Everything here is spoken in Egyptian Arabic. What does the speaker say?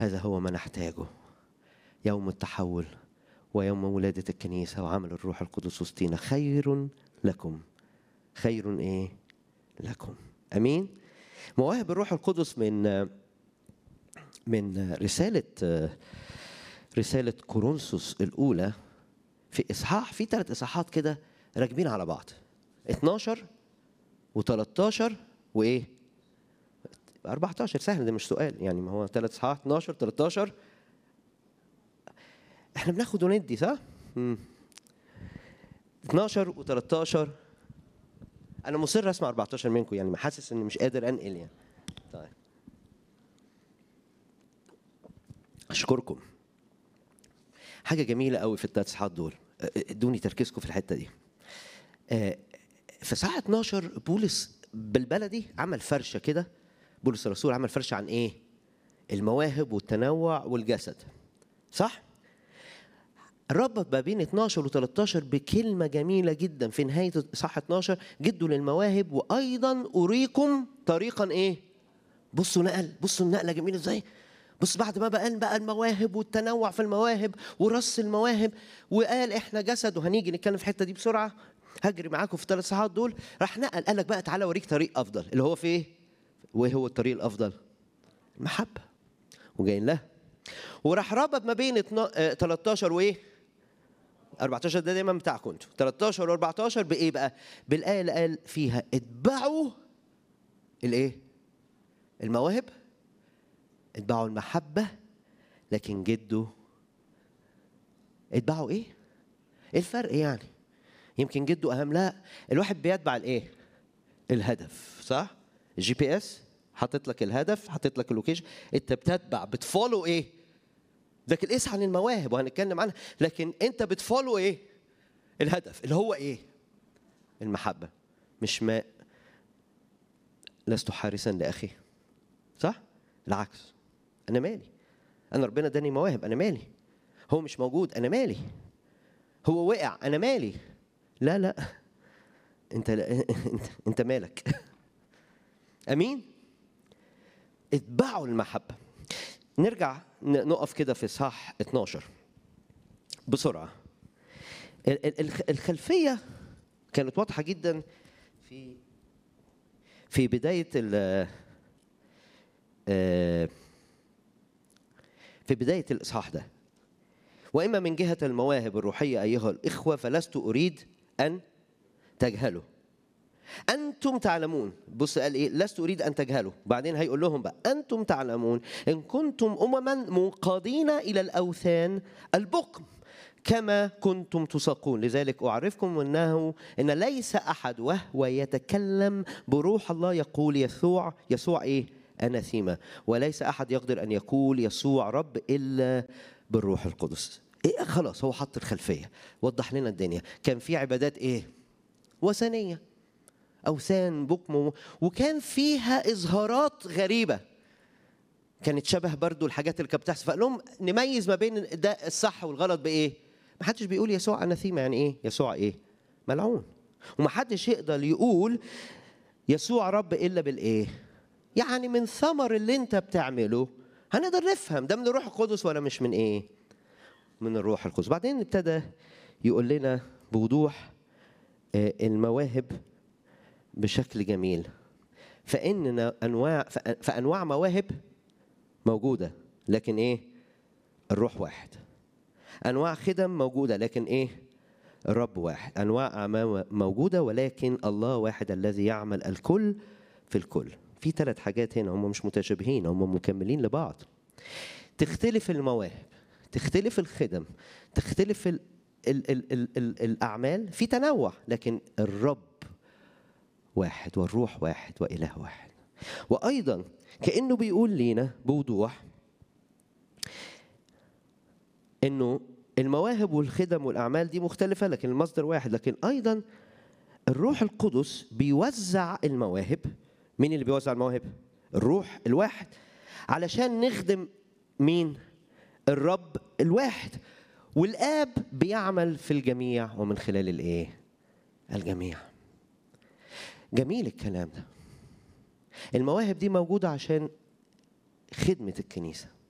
هذا هو ما نحتاجه يوم التحول ويوم ولادة الكنيسة وعمل الروح القدس وسطينا خير لكم خير ايه لكم امين مواهب الروح القدس من من رسالة رسالة كورنثوس الأولى في إصحاح في ثلاث إصحاحات كده راكبين على بعض 12 و13 وإيه؟ 14 سهل ده مش سؤال يعني ما هو ثلاث إصحاحات 12 13 احنا بناخد وندي صح؟ مم. 12 و13 انا مصر اسمع 14 منكم يعني حاسس اني مش قادر انقل يعني طيب اشكركم حاجه جميله قوي في الثلاث اصحاحات دول ادوني تركيزكم في الحته دي في ساعه 12 بولس بالبلدي عمل فرشه كده بولس الرسول عمل فرشه عن ايه المواهب والتنوع والجسد صح ربط ما بين 12 و 13 بكلمة جميلة جدا في نهاية صح 12 جدوا للمواهب وأيضا أريكم طريقا إيه؟ بصوا نقل بصوا النقلة جميلة إزاي؟ بص بعد ما بقى بقى المواهب والتنوع في المواهب ورص المواهب وقال احنا جسد وهنيجي نتكلم في الحته دي بسرعه هجري معاكم في الثلاث ساعات دول راح نقل قال لك بقى تعالى اوريك طريق افضل اللي هو في ايه؟ وايه هو الطريق الافضل؟ المحبه وجايين لها وراح ربط ما بين 13 وايه؟ 14 ده دايما بتاعكم انتوا 13 و14 بايه بقى؟ بالايه اللي قال فيها اتبعوا الايه؟ المواهب اتبعوا المحبة لكن جدوا اتبعوا ايه؟ ايه الفرق يعني؟ يمكن جدوا اهم لا الواحد بيتبع الايه؟ الهدف صح؟ الجي بي اس حاطط لك الهدف حاطط لك اللوكيشن انت بتتبع بتفولو ايه؟ لكن اسعى عن المواهب وهنتكلم عنها لكن انت بتفولو ايه؟ الهدف اللي هو ايه؟ المحبة مش ماء لست حارسا لاخي صح؟ العكس انا مالي انا ربنا اداني مواهب انا مالي هو مش موجود انا مالي هو وقع انا مالي لا لا انت لا انت, انت مالك امين اتبعوا المحبه نرجع نقف كده في صح 12 بسرعه الخلفيه كانت واضحه جدا في في بدايه في بداية الإصحاح ده وإما من جهة المواهب الروحية أيها الإخوة فلست أريد أن تجهلوا أنتم تعلمون بص قال إيه لست أريد أن تجهلوا بعدين هيقول لهم بقى أنتم تعلمون إن كنتم أمما منقادين إلى الأوثان البقم كما كنتم تساقون لذلك أعرفكم أنه إن ليس أحد وهو يتكلم بروح الله يقول يسوع يسوع إيه أناثيما وليس أحد يقدر أن يقول يسوع رب إلا بالروح القدس إيه خلاص هو حط الخلفية وضح لنا الدنيا كان في عبادات إيه وثنية أوثان بكم وكان فيها إظهارات غريبة كانت شبه برضو الحاجات اللي كانت بتحصل فقال لهم نميز ما بين ده الصح والغلط بإيه ما حدش بيقول يسوع أناثيما يعني إيه يسوع إيه ملعون وما حدش يقدر يقول يسوع رب إلا بالإيه يعني من ثمر اللي انت بتعمله هنقدر نفهم ده من الروح القدس ولا مش من ايه من الروح القدس بعدين ابتدى يقول لنا بوضوح المواهب بشكل جميل فان انواع فانواع مواهب موجوده لكن ايه الروح واحد انواع خدم موجوده لكن ايه الرب واحد انواع اعمال موجوده ولكن الله واحد الذي يعمل الكل في الكل في ثلاث حاجات هنا هم مش متشابهين هم مكملين لبعض تختلف المواهب تختلف الخدم تختلف ال ال ال ال ال الأعمال في تنوع لكن الرب واحد والروح واحد وإله واحد وأيضا كأنه بيقول لينا بوضوح إنه المواهب والخدم والأعمال دي مختلفة لكن المصدر واحد لكن أيضا الروح القدس بيوزع المواهب مين اللي بيوزع المواهب؟ الروح الواحد علشان نخدم مين؟ الرب الواحد والآب بيعمل في الجميع ومن خلال الإيه؟ الجميع. جميل الكلام ده. المواهب دي موجودة عشان خدمة الكنيسة.